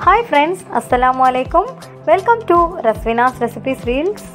hi friends அஸ்ஸலாமு அலைக்கும் welcome to Raswina's recipes reels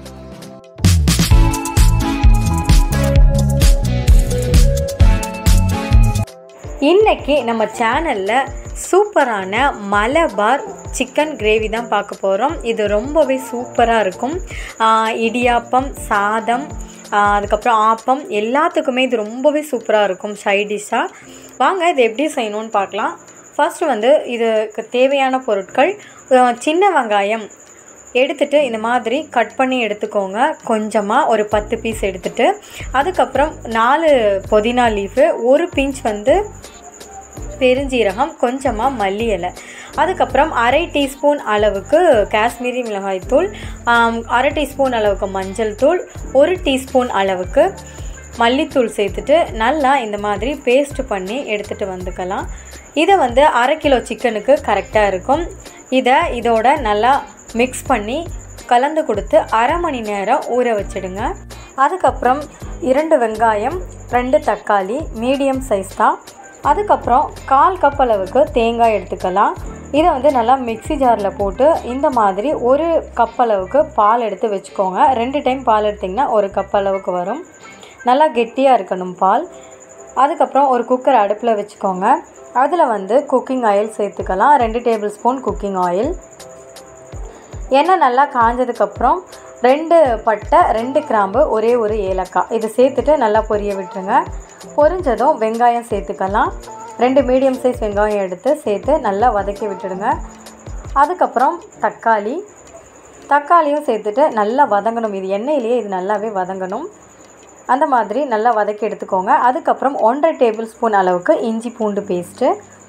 இன்னைக்கு நம்ம சேனலில் சூப்பரான மலபார் சிக்கன் கிரேவி தான் பார்க்க போகிறோம் இது ரொம்பவே சூப்பராக இருக்கும் ஆஹ் இடியாப்பம் சாதம் ஆஹ் அதுக்கப்புறம் ஆப்பம் எல்லாத்துக்குமே இது ரொம்பவே சூப்பராக இருக்கும் சைட் டிஷ்ஷாக வாங்க இது எப்படி செய்யணும்னு பார்க்கலாம் ஃபர்ஸ்ட் வந்து இதுக்கு தேவையான பொருட்கள் ஆஹ் சின்ன வெங்காயம் எடுத்துட்டு இந்த மாதிரி கட் பண்ணி எடுத்துக்கோங்க கொஞ்சமாக ஒரு பத்து பீஸ் எடுத்துட்டு அதுக்கப்புறம் நாலு புதினா லீஃபு ஒரு பிஞ்ச் வந்து பெருஞ்சீரகம் கொஞ்சமாக மல்லி இலை அதுக்கப்புறம் அரை டீஸ்பூன் அளவுக்கு காஷ்மீரி மிளகாய்த்தூள் ஆம், அரை டீஸ்பூன் அளவுக்கு மஞ்சள் தூள் ஒரு டீஸ்பூன் அளவுக்கு மல்லித்தூள் சேர்த்துட்டு நல்லா இந்த மாதிரி பேஸ்ட் பண்ணி எடுத்துகிட்டு வந்துக்கலாம் இதை வந்து அரை கிலோ சிக்கனுக்கு கரெக்டாக இருக்கும் இதை இதோட நல்லா மிக்ஸ் பண்ணி கலந்து கொடுத்து அரை மணி நேரம் ஊற வச்சிடுங்க அதுக்கப்புறம் இரண்டு வெங்காயம் ரெண்டு தக்காளி மீடியம் சைஸ் தான் அதுக்கப்புறம் கால் கப் அளவுக்கு தேங்காய் எடுத்துக்கலாம் இதை வந்து நல்லா மிக்ஸி ஜாரில் போட்டு இந்த மாதிரி ஒரு கப் அளவுக்கு பால் எடுத்து வச்சுக்கோங்க ரெண்டு டைம் பால் எடுத்திங்கன்னா ஒரு கப் அளவுக்கு வரும் நல்லா கெட்டியாக இருக்கணும் பால் அதுக்கப்புறம் ஒரு குக்கர் அடுப்பில் வச்சுக்கோங்க அதில் வந்து குக்கிங் ஆயில் சேர்த்துக்கலாம் ரெண்டு டேபிள் ஸ்பூன் குக்கிங் ஆயில் எண்ணெய் நல்லா காஞ்சதுக்கப்புறம் ரெண்டு பட்டை ரெண்டு கிராம்பு ஒரே ஒரு ஏலக்காய் இது சேர்த்துட்டு நல்லா பொரிய விட்டுருங்க பொரிஞ்சதும் வெங்காயம் சேர்த்துக்கலாம் ரெண்டு மீடியம் சைஸ் வெங்காயம் எடுத்து சேர்த்து நல்லா வதக்கி விட்டுடுங்க அதுக்கப்புறம் தக்காளி தக்காளியும் சேர்த்துட்டு நல்லா வதங்கணும் இது எண்ணெயிலேயே இது நல்லாவே வதங்கணும் அந்த மாதிரி நல்லா வதக்கி எடுத்துக்கோங்க அதுக்கப்புறம் ஒன்றரை டேபிள் ஸ்பூன் அளவுக்கு இஞ்சி பூண்டு பேஸ்ட்டு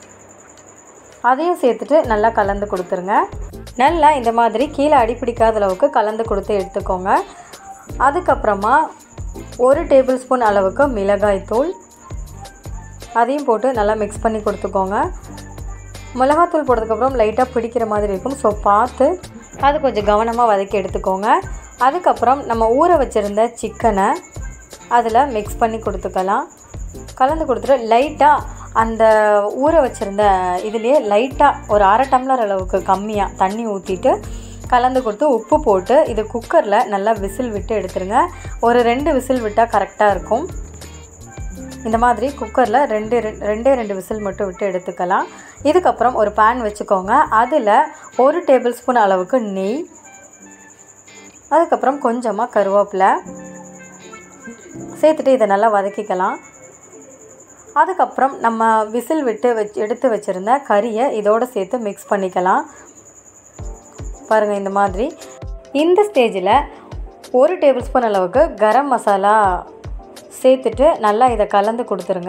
அதையும் சேர்த்துட்டு நல்லா கலந்து கொடுத்துருங்க நல்லா இந்த மாதிரி கீழே அடிப்பிடிக்காத அளவுக்கு கலந்து கொடுத்து எடுத்துக்கோங்க அதுக்கப்புறமா ஒரு டேபிள் ஸ்பூன் அளவுக்கு மிளகாய் தூள் அதையும் போட்டு நல்லா மிக்ஸ் பண்ணி கொடுத்துக்கோங்க மிளகாத்தூள் போட்டதுக்கப்புறம் லைட்டாக பிடிக்கிற மாதிரி இருக்கும் ஸோ பார்த்து அது கொஞ்சம் கவனமாக வதக்கி எடுத்துக்கோங்க அதுக்கப்புறம் நம்ம ஊற வச்சுருந்த சிக்கனை அதில் மிக்ஸ் பண்ணி கொடுத்துக்கலாம் கலந்து கொடுத்துட்டு லைட்டாக அந்த ஊற வச்சுருந்த இதுலேயே லைட்டாக ஒரு அரை டம்ளர் அளவுக்கு கம்மியாக தண்ணி ஊற்றிட்டு கலந்து கொடுத்து உப்பு போட்டு இது குக்கரில் நல்லா விசில் விட்டு எடுத்துருங்க ஒரு ரெண்டு விசில் விட்டால் கரெக்டாக இருக்கும் இந்த மாதிரி குக்கரில் ரெண்டு ரெ- ரெண்டே ரெண்டு விசில் மட்டும் விட்டு எடுத்துக்கலாம் இதுக்கப்புறம் ஒரு பேன் வச்சுக்கோங்க அதில் ஒரு டேபிள் ஸ்பூன் அளவுக்கு நெய் அதுக்கப்புறம் கொஞ்சமாக கருவேப்பிலை சேர்த்துட்டு இதை நல்லா வதக்கிக்கலாம் அதுக்கப்புறம் நம்ம விசில் விட்டு வச்சு எடுத்து வச்சுருந்த கறியை இதோடு சேர்த்து மிக்ஸ் பண்ணிக்கலாம் பாருங்கள் இந்த மாதிரி இந்த ஸ்டேஜில் ஒரு டேபிள் ஸ்பூன் அளவுக்கு கரம் மசாலா சேர்த்துட்டு நல்லா இதை கலந்து கொடுத்துருங்க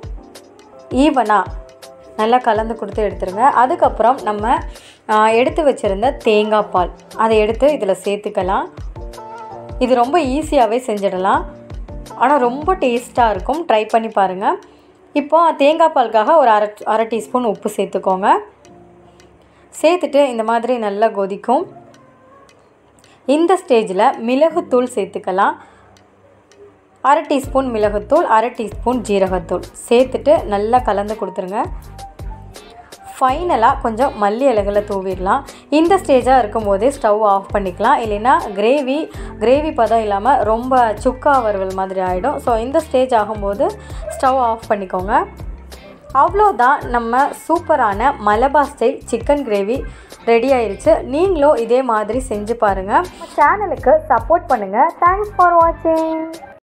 ஈவனாக நல்லா கலந்து கொடுத்து எடுத்துருங்க அதுக்கப்புறம் நம்ம ஆ, எடுத்து வச்சுருந்த தேங்காய் பால் அதை எடுத்து இதில் சேர்த்துக்கலாம் இது ரொம்ப ஈஸியாகவே செஞ்சிடலாம் ஆனால் ரொம்ப டேஸ்ட்டாக இருக்கும் ட்ரை பண்ணி பாருங்கள் இப்போ தேங்காய் பாலுக்காக ஒரு அரை அரை டீஸ்பூன் உப்பு சேர்த்துக்கோங்க சேர்த்துட்டு இந்த மாதிரி நல்லா கொதிக்கும் இந்த ஸ்டேஜில் மிளகுத்தூள் சேர்த்துக்கலாம் அரை டீஸ்பூன் மிளகுத்தூள் அரை டீஸ்பூன் ஜீரகத்தூள் சேர்த்துட்டு நல்லா கலந்து கொடுத்துருங்க ஃபைனலாக கொஞ்சம் மல்லி இலைகளை தூவிடலாம் இந்த ஸ்டேஜாக இருக்கும்போதே ஸ்டவ் ஆஃப் பண்ணிக்கலாம் இல்லைன்னா கிரேவி கிரேவி பதம் இல்லாமல் ரொம்ப சுக்கா வறுவல் மாதிரி ஆகிடும் ஸோ இந்த ஸ்டேஜ் ஆகும்போது ஸ்டவ் ஆஃப் பண்ணிக்கோங்க அவ்வளோதான் நம்ம சூப்பரான Malabar style chicken gravy ready ஆயிருச்சு நீங்களும் இதே மாதிரி செஞ்சு பாருங்கள் சேனலுக்கு சப்போர்ட் பண்ணுங்கள் தேங்க்ஸ் ஃபார் வாட்சிங்